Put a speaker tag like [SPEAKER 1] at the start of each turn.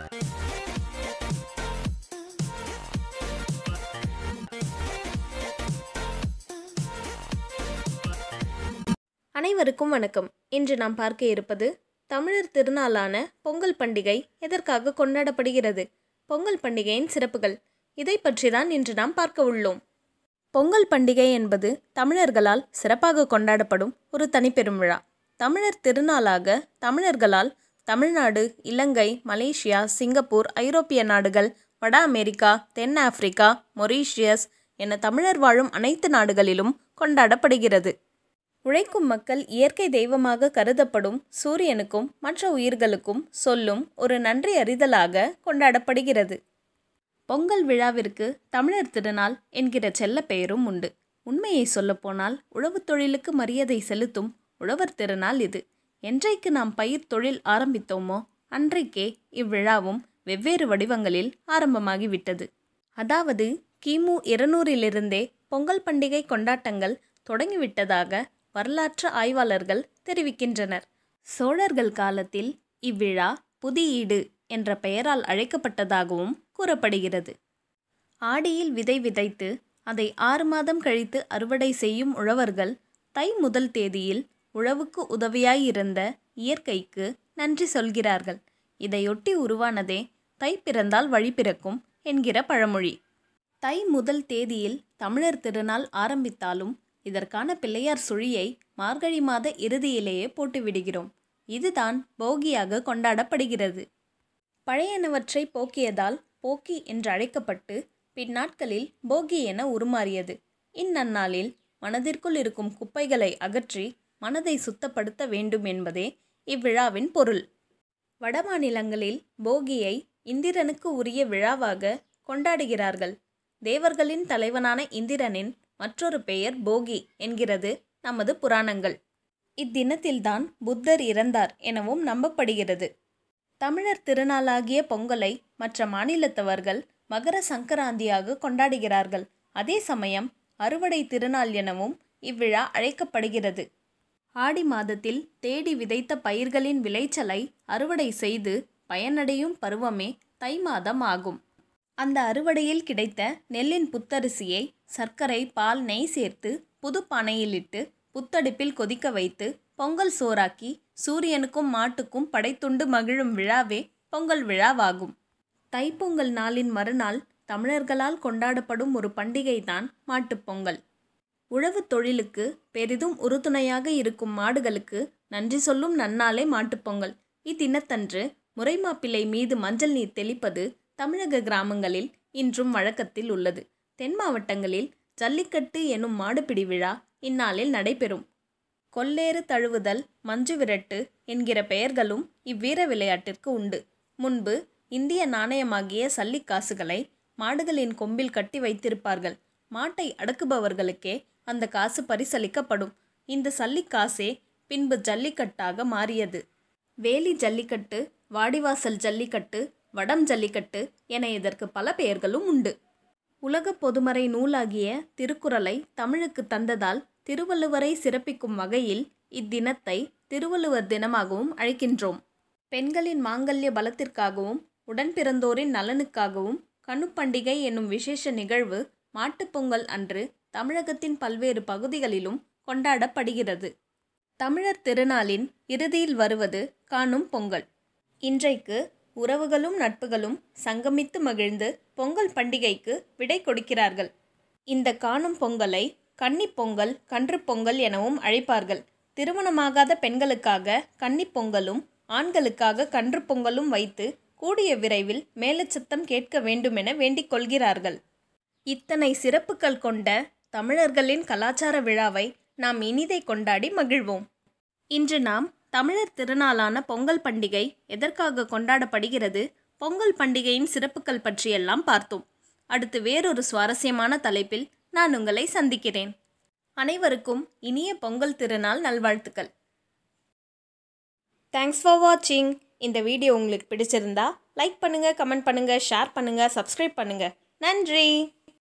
[SPEAKER 1] அனைவருக்கும் வணக்கம் இன்று நாம் பார்க்க இருப்பது தமிழர் திருநாளான பொங்கல் பண்டிகை எதற்காக கொண்டாடப்படுகிறது பொங்கல் பண்டிகையின் சிறப்புகள் இதை பற்றி தான் இன்று நாம் பார்க்க உள்ளோம் பொங்கல் பண்டிகை என்பது தமிழர்களால் சிறப்பாக கொண்டாடப்படும் ஒரு தனிப்பெரும் விழா தமிழர் திருநாளாக தமிழர்களால் தமிழ்நாடு இலங்கை மலேசியா சிங்கப்பூர் ஐரோப்பிய நாடுகள் வட அமெரிக்கா தென் ஆப்பிரிக்கா மொரீஷியஸ் என தமிழர் வாழும் அனைத்து நாடுகளிலும் கொண்டாடப்படுகிறது உழைக்கும் மக்கள் இயற்கை தெய்வமாக கருதப்படும் சூரியனுக்கும் மற்ற உயிர்களுக்கும் சொல்லும் ஒரு நன்றி அறிதலாக கொண்டாடப்படுகிறது பொங்கல் விழாவிற்கு தமிழர் திருநாள் என்கிற செல்ல பெயரும் உண்டு உண்மையை சொல்லப்போனால் உழவுத் தொழிலுக்கு மரியாதை செலுத்தும் உழவர் திருநாள் இது என்றைக்கு நாம் பயிர் தொழில் ஆரம்பித்தோமோ அன்றைக்கே இவ்விழாவும் வெவ்வேறு வடிவங்களில் ஆரம்பமாகிவிட்டது அதாவது கிமு இருநூறிலிருந்தே பொங்கல் பண்டிகை கொண்டாட்டங்கள் தொடங்கிவிட்டதாக வரலாற்று ஆய்வாளர்கள் தெரிவிக்கின்றனர் சோழர்கள் காலத்தில் இவ்விழா புதியீடு என்ற பெயரால் அழைக்கப்பட்டதாகவும் கூறப்படுகிறது ஆடியில் விதை விதைத்து அதை ஆறு மாதம் கழித்து அறுவடை செய்யும் உழவர்கள் தை முதல் தேதியில் உழவுக்கு உதவியாயிருந்த இயற்கைக்கு நன்றி சொல்கிறார்கள் இதையொட்டி உருவானதே தை பிறந்தால் வழி பிறக்கும் என்கிற பழமொழி தை முதல் தேதியில் தமிழர் திருநாள் ஆரம்பித்தாலும் இதற்கான பிள்ளையார் சுழியை மார்கழி மாத இறுதியிலேயே போட்டுவிடுகிறோம் இதுதான் போகியாக கொண்டாடப்படுகிறது பழையனவற்றை போக்கியதால் போக்கி என்று அழைக்கப்பட்டு பின்னாட்களில் போகி என உருமாறியது இந்நன்னாளில் மனதிற்குள் இருக்கும் குப்பைகளை அகற்றி மனதை சுத்தப்படுத்த வேண்டும் என்பதே இவ்விழாவின் பொருள் வடமாநிலங்களில் போகியை இந்திரனுக்கு உரிய விழாவாக கொண்டாடுகிறார்கள் தேவர்களின் தலைவனான இந்திரனின் மற்றொரு பெயர் போகி என்கிறது நமது புராணங்கள் இத்தினத்தில்தான் புத்தர் இறந்தார் எனவும் நம்பப்படுகிறது தமிழர் திருநாளாகிய பொங்கலை மற்ற மாநிலத்தவர்கள் மகர சங்கராந்தியாக கொண்டாடுகிறார்கள் அதே சமயம் அறுவடை திருநாள் எனவும் இவ்விழா அழைக்கப்படுகிறது ஆடி மாதத்தில் தேடி விதைத்த பயிர்களின் விளைச்சலை அறுவடை செய்து பயனடையும் பருவமே தை மாதம் ஆகும் அந்த அறுவடையில் கிடைத்த நெல்லின் புத்தரிசியை சர்க்கரை பால் நெய் சேர்த்து புது பானையிலிட்டு புத்தடுப்பில் கொதிக்க வைத்து பொங்கல் சோறாக்கி சூரியனுக்கும் மாட்டுக்கும் படைத்துண்டு மகிழும் விழாவே பொங்கல் விழாவாகும் தைப்பொங்கல் நாளின் மறுநாள் தமிழர்களால் கொண்டாடப்படும் ஒரு பண்டிகைதான் மாட்டுப்பொங்கல் உழவு தொழிலுக்கு பெரிதும் உறுதுணையாக இருக்கும் மாடுகளுக்கு நன்றி சொல்லும் நன்னாளே மாட்டுப்பொங்கல் இத்தினத்தன்று முறைமாப்பிள்ளை மீது மஞ்சள் நீர் தெளிப்பது தமிழக கிராமங்களில் இன்றும் வழக்கத்தில் உள்ளது தென் மாவட்டங்களில் ஜல்லிக்கட்டு எனும் மாடுபிடி விழா இந்நாளில் நடைபெறும் கொல்லேறு தழுவுதல் மஞ்சு விரட்டு என்கிற பெயர்களும் இவ்வீர விளையாட்டிற்கு உண்டு முன்பு இந்திய நாணயமாகிய சல்லிக்காசுகளை மாடுகளின் கொம்பில் கட்டி வைத்திருப்பார்கள் மாட்டை அடக்குபவர்களுக்கே அந்த காசு பரிசளிக்கப்படும் இந்த சல்லிக்காசே பின்பு ஜல்லிக்கட்டாக மாறியது வேலி ஜல்லிக்கட்டு வாடிவாசல் ஜல்லிக்கட்டு வடம் ஜல்லிக்கட்டு என இதற்கு பல பெயர்களும் உண்டு உலக பொதுமறை நூலாகிய திருக்குறளை தமிழுக்கு தந்ததால் திருவள்ளுவரை சிறப்பிக்கும் வகையில் இத்தினத்தை திருவள்ளுவர் தினமாகவும் அழைக்கின்றோம் பெண்களின் மாங்கல்ய பலத்திற்காகவும் உடன்பிறந்தோரின் நலனுக்காகவும் கணுப்பண்டிகை என்னும் விசேஷ நிகழ்வு மாட்டுப்பொங்கல் அன்று தமிழகத்தின் பல்வேறு பகுதிகளிலும் கொண்டாடப்படுகிறது தமிழர் திருநாளின் இறுதியில் வருவது காணும் பொங்கல் இன்றைக்கு உறவுகளும் நட்புகளும் சங்கமித்து மகிழ்ந்து பொங்கல் பண்டிகைக்கு விடை கொடுக்கிறார்கள் இந்த காணும் பொங்கலை கன்னிப் பொங்கல் கன்று பொங்கல் எனவும் அழைப்பார்கள் திருமணமாகாத பெண்களுக்காக கன்னிப் பொங்கலும் ஆண்களுக்காக கன்று பொங்கலும் வைத்து கூடிய விரைவில் மேலச்சத்தம் கேட்க வேண்டுமென வேண்டிக் கொள்கிறார்கள் இத்தனை சிறப்புகள் கொண்ட தமிழர்களின் கலாச்சார விழாவை நாம் இனிதை கொண்டாடி மகிழ்வோம் இன்று நாம் தமிழர் திருநாளான பொங்கல் பண்டிகை எதற்காக கொண்டாடப்படுகிறது பொங்கல் பண்டிகையின் சிறப்புகள் பற்றியெல்லாம் பார்த்தோம் அடுத்து வேறொரு சுவாரஸ்யமான தலைப்பில் நான் உங்களை சந்திக்கிறேன் அனைவருக்கும் இனிய பொங்கல் திருநாள் நல்வாழ்த்துக்கள் தேங்க்ஸ் ஃபார் வாட்சிங் இந்த வீடியோ உங்களுக்கு பிடிச்சிருந்தா லைக் பண்ணுங்கள் கமெண்ட் பண்ணுங்கள் ஷேர் பண்ணுங்கள் சப்ஸ்கிரைப் பண்ணுங்கள் நன்றி